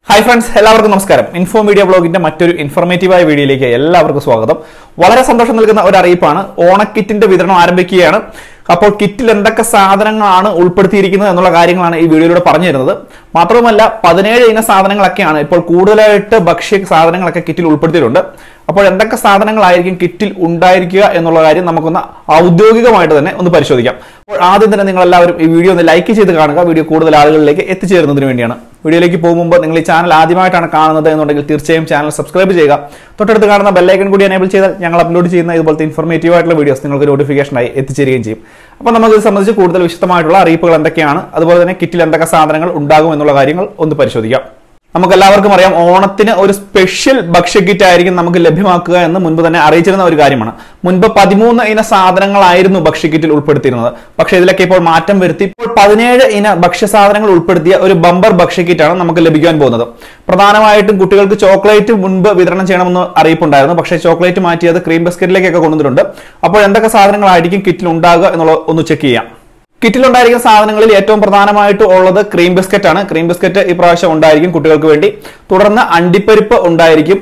hi friends എല്ലാവർക്കും നമസ്കാരം info media ബ്ലോഗിന്റെ മറ്റൊരു ഇൻഫോർമേറ്റീവായ വീഡിയോയിലേക്ക് എല്ലാവർക്കും സ്വാഗതം വളരെ സന്തോഷം നൽകുന്ന ഒരു അറിയിപ്പാണ് ഓണക്കിറ്റിന്റെ വിതരണം ആരംഭിക്കുകയാണ് അപ്പോൾ കിറ്റിൽ എന്തൊക്കെ സാധനങ്ങളാണ് ഉൾപ്പെടുത്തിയിരിക്കുന്നത് എന്നുള്ള കാര്യങ്ങളാണ് ഈ വീഡിയോയിലൂടെ പറഞ്ഞു തരുന്നത് മാത്രവുമല്ല പതിനേഴ് ഇന സാധനങ്ങളൊക്കെയാണ് ഇപ്പോൾ കൂടുതലായിട്ട് ഭക്ഷ്യ സാധനങ്ങളൊക്കെ കിറ്റിൽ ഉൾപ്പെടുത്തിയിട്ടുണ്ട് അപ്പോൾ എന്തൊക്കെ സാധനങ്ങളായിരിക്കും കിറ്റിൽ ഉണ്ടായിരിക്കുക എന്നുള്ള കാര്യം നമുക്കൊന്ന് ഔദ്യോഗികമായിട്ട് തന്നെ ഒന്ന് പരിശോധിക്കാം അപ്പോൾ ആദ്യം തന്നെ നിങ്ങൾ എല്ലാവരും ഈ വീഡിയോ ഒന്ന് ലൈക്ക് ചെയ്ത് കാണുക വീഡിയോ കൂടുതൽ ആളുകളിലേക്ക് എത്തിച്ചേരുന്നതിന് വേണ്ടിയാണ് വീഡിയോയിലേക്ക് പോകുമ്പോൾ നിങ്ങൾ ഈ ചാനൽ ആദ്യമായിട്ടാണ് കാണുന്നത് എന്നുണ്ടെങ്കിൽ തീർച്ചയായും ചാനൽ സബ്സ്ക്രൈബ് ചെയ്യുക തൊട്ടടുത്ത് കാണുന്ന ബെല്ലൈക്കൺ കൂടി എനേബിൾ ചെയ്താൽ ഞങ്ങൾ അപ്ലോഡ് ചെയ്യുന്ന ഇതുപോലത്തെ ഇൻഫോർമേറ്റീവ് ആയിട്ടുള്ള വീഡിയോസ് നിങ്ങൾക്ക് നോട്ടിഫിക്കേഷനായി എത്തിച്ചേരുകയും ചെയ്യും അപ്പോൾ നമുക്ക് ഇത് സംബന്ധിച്ച് കൂടുതൽ വിശദമായിട്ടുള്ള അറിയിപ്പുകൾ എന്തൊക്കെയാണ് അതുപോലെ തന്നെ കിറ്റിൽ എന്തൊക്കെ സാധനങ്ങൾ ഉണ്ടാകും എന്നുള്ള കാര്യങ്ങൾ ഒന്ന് പരിശോധിക്കാം നമുക്ക് എല്ലാവർക്കും അറിയാം ഓണത്തിന് ഒരു സ്പെഷ്യൽ ഭക്ഷ്യക്കിറ്റ് ആയിരിക്കും നമുക്ക് ലഭ്യമാക്കുക എന്ന് മുൻപ് തന്നെ അറിയിച്ചിരുന്ന ഒരു കാര്യമാണ് മുൻപ് പതിമൂന്ന് ഇന സാധനങ്ങളായിരുന്നു ഭക്ഷ്യക്കിറ്റിൽ ഉൾപ്പെടുത്തിയിരുന്നത് പക്ഷേ ഇതിലൊക്കെ ഇപ്പോൾ മാറ്റം വരുത്തി ഇപ്പോൾ പതിനേഴ് ഇന ഭക്ഷ്യ സാധനങ്ങൾ ഉൾപ്പെടുത്തിയ ഒരു ബമ്പർ ഭക്ഷ്യക്കിറ്റാണ് നമുക്ക് ലഭിക്കാൻ പോകുന്നത് പ്രധാനമായിട്ടും കുട്ടികൾക്ക് ചോക്ലേറ്റ് മുൻപ് വിതരണം ചെയ്യണമെന്ന് അറിയിപ്പുണ്ടായിരുന്നു പക്ഷേ ചോക്ലേറ്റ് മാറ്റിയത് ക്രീം ബിസ്ക്കറ്റിലേക്കൊക്കെ കൊണ്ടുവന്നിട്ടുണ്ട് അപ്പോൾ എന്തൊക്കെ സാധനങ്ങളായിരിക്കും കിറ്റിൽ ഉണ്ടാകുക എന്നുള്ളത് ഒന്ന് ചെക്ക് ചെയ്യാം കിറ്റിലുണ്ടായിരിക്കുന്ന സാധനങ്ങളിൽ ഏറ്റവും പ്രധാനമായിട്ട് ഉള്ളത് ക്രീം ബിസ്ക്കറ്റ് ആണ് ക്രീം ബിസ്ക്കറ്റ് ഈ പ്രാവശ്യം ഉണ്ടായിരിക്കും കുട്ടികൾക്ക് വേണ്ടി തുടർന്ന് അണ്ടിപ്പരിപ്പ് ഉണ്ടായിരിക്കും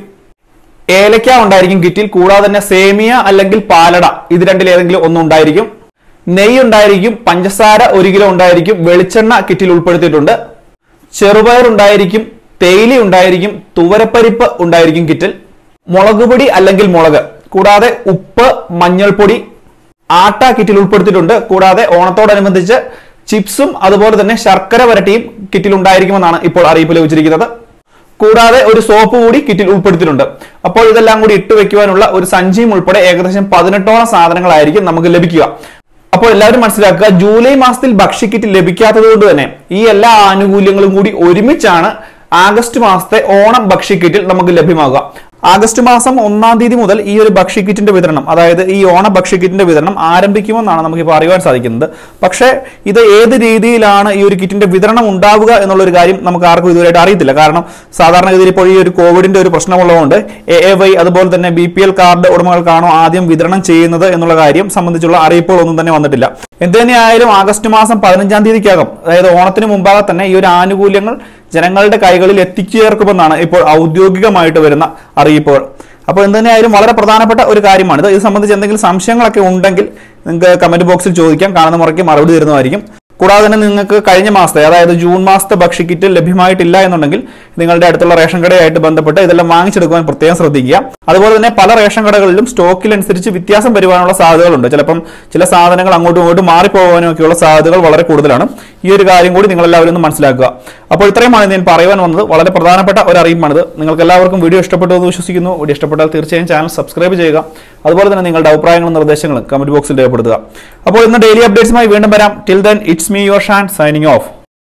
ഏലക്ക ഉണ്ടായിരിക്കും കിറ്റിൽ കൂടാതെ തന്നെ സേമിയ അല്ലെങ്കിൽ പാലട ഇത് രണ്ടിൽ ഏതെങ്കിലും ഒന്നും ഉണ്ടായിരിക്കും നെയ്യ് ഉണ്ടായിരിക്കും പഞ്ചസാര ഒരു കിലോ ഉണ്ടായിരിക്കും വെളിച്ചെണ്ണ കിറ്റിൽ ഉൾപ്പെടുത്തിയിട്ടുണ്ട് ചെറുപയർ ഉണ്ടായിരിക്കും തേയില ഉണ്ടായിരിക്കും തുവരപ്പരിപ്പ് ഉണ്ടായിരിക്കും കിറ്റിൽ മുളക് പൊടി അല്ലെങ്കിൽ മുളക് കൂടാതെ ഉപ്പ് മഞ്ഞൾപ്പൊടി ആട്ട കിറ്റിൽ ഉൾപ്പെടുത്തിയിട്ടുണ്ട് കൂടാതെ ഓണത്തോടനുബന്ധിച്ച് ചിപ്സും അതുപോലെ തന്നെ ശർക്കര വരട്ടിയും കിറ്റിൽ ഉണ്ടായിരിക്കുമെന്നാണ് ഇപ്പോൾ അറിയിപ്പ് ലഭിച്ചിരിക്കുന്നത് കൂടാതെ ഒരു സോപ്പ് കൂടി കിറ്റിൽ ഉൾപ്പെടുത്തിയിട്ടുണ്ട് അപ്പോൾ ഇതെല്ലാം കൂടി ഇട്ട് വെക്കുവാനുള്ള ഒരു സഞ്ചിയും ഉൾപ്പെടെ ഏകദേശം പതിനെട്ടോളം സാധനങ്ങളായിരിക്കും നമുക്ക് ലഭിക്കുക അപ്പോൾ എല്ലാവരും മനസ്സിലാക്കുക ജൂലൈ മാസത്തിൽ ഭക്ഷ്യക്കിറ്റ് ലഭിക്കാത്തത് കൊണ്ട് തന്നെ ഈ എല്ലാ ആനുകൂല്യങ്ങളും കൂടി ഒരുമിച്ചാണ് ആഗസ്റ്റ് മാസത്തെ ഓണം ഭക്ഷ്യക്കിറ്റിൽ നമുക്ക് ലഭ്യമാകുക ആഗസ്റ്റ് മാസം ഒന്നാം തീയതി മുതൽ ഈ ഒരു ഭക്ഷ്യക്കിറ്റിന്റെ വിതരണം അതായത് ഈ ഓണ ഭക്ഷ്യക്കിറ്റിന്റെ വിതരണം ആരംഭിക്കുമെന്നാണ് നമുക്കിപ്പോൾ അറിയാൻ സാധിക്കുന്നത് പക്ഷേ ഇത് ഏത് രീതിയിലാണ് ഈ ഒരു കിറ്റിന്റെ വിതരണം ഉണ്ടാവുക എന്നുള്ള ഒരു കാര്യം നമുക്ക് ആർക്കും ഇതുവരെയായിട്ട് അറിയത്തില്ല കാരണം സാധാരണഗതിയിൽ ഇപ്പോൾ ഈ ഒരു കോവിഡിന്റെ ഒരു പ്രശ്നമുള്ളതുകൊണ്ട് എ എ വൈ അതുപോലെ തന്നെ ബി പി എൽ കാർഡ് ഉടമകൾക്കാണോ ആദ്യം വിതരണം ചെയ്യുന്നത് എന്നുള്ള കാര്യം സംബന്ധിച്ചുള്ള അറിയിപ്പുകളൊന്നും തന്നെ വന്നിട്ടില്ല എന്ത് തന്നെയായാലും ആഗസ്റ്റ് മാസം പതിനഞ്ചാം തീയതിക്കകം അതായത് ഓണത്തിന് മുമ്പാകെ തന്നെ ഈ ഒരു ആനുകൂല്യങ്ങൾ ജനങ്ങളുടെ കൈകളിൽ എത്തിച്ചേർക്കുമെന്നാണ് ഇപ്പോൾ ഔദ്യോഗികമായിട്ട് വരുന്ന അറിയിപ്പുകൾ അപ്പോൾ എന്ത് തന്നെയായാലും വളരെ പ്രധാനപ്പെട്ട ഒരു കാര്യമാണ് ഇത് ഇത് സംബന്ധിച്ച് എന്തെങ്കിലും സംശയങ്ങളൊക്കെ ഉണ്ടെങ്കിൽ നിങ്ങൾക്ക് കമന്റ് ബോക്സിൽ ചോദിക്കാം കാണുന്ന മുറയ്ക്ക് മറുപടി തരുന്നതായിരിക്കും കൂടാതെ തന്നെ നിങ്ങൾക്ക് കഴിഞ്ഞ മാസത്തെ അതായത് ജൂൺ മാസത്തെ ഭക്ഷ്യക്കിറ്റ് ലഭ്യമായിട്ടില്ല എന്നുണ്ടെങ്കിൽ നിങ്ങളുടെ അടുത്തുള്ള റേഷൻ കടയായിട്ട് ബന്ധപ്പെട്ട് ഇതെല്ലാം വാങ്ങിച്ചെടുക്കുവാൻ പ്രത്യേകം ശ്രദ്ധിക്കുക അതുപോലെ തന്നെ പല റേഷൻ കടകളിലും സ്റ്റോക്കിലനുസരിച്ച് വ്യത്യാസം വരുവാനുള്ള സാധ്യതകളുണ്ട് ചിലപ്പം ചില സാധനങ്ങൾ അങ്ങോട്ടും ഇങ്ങോട്ടും മാറിപ്പോകാനും ഒക്കെയുള്ള സാധ്യതകൾ വളരെ കൂടുതലാണ് ഈ ഒരു കാര്യം കൂടി നിങ്ങൾ എല്ലാവരും ഒന്ന് മനസ്സിലാക്കുക അപ്പോൾ ഇത്രയുമാണ് ഞാൻ പറയുവാൻ വന്നത് വളരെ പ്രധാനപ്പെട്ട ഒരു അറിയിപ്പാണിത് നിങ്ങൾക്ക് എല്ലാവർക്കും വീഡിയോ ഇഷ്ടപ്പെട്ടു എന്ന് വിശ്വസിക്കുന്നു വീഡിയോ ഇഷ്ടപ്പെട്ടാൽ തീർച്ചയായും ചാനൽ സബ്സ്ക്രൈബ് ചെയ്യുക അതുപോലെ തന്നെ നിങ്ങളുടെ അഭിപ്രായങ്ങളും നിർദ്ദേശങ്ങളും കമന്റ് ബോക്സിൽ രേഖപ്പെടുത്തുക അപ്പോൾ ഇന്ന് ഡെയിലി അപ്ഡേറ്റ്സുമായി വീണ്ടും വരാം till then it's me your Shan signing of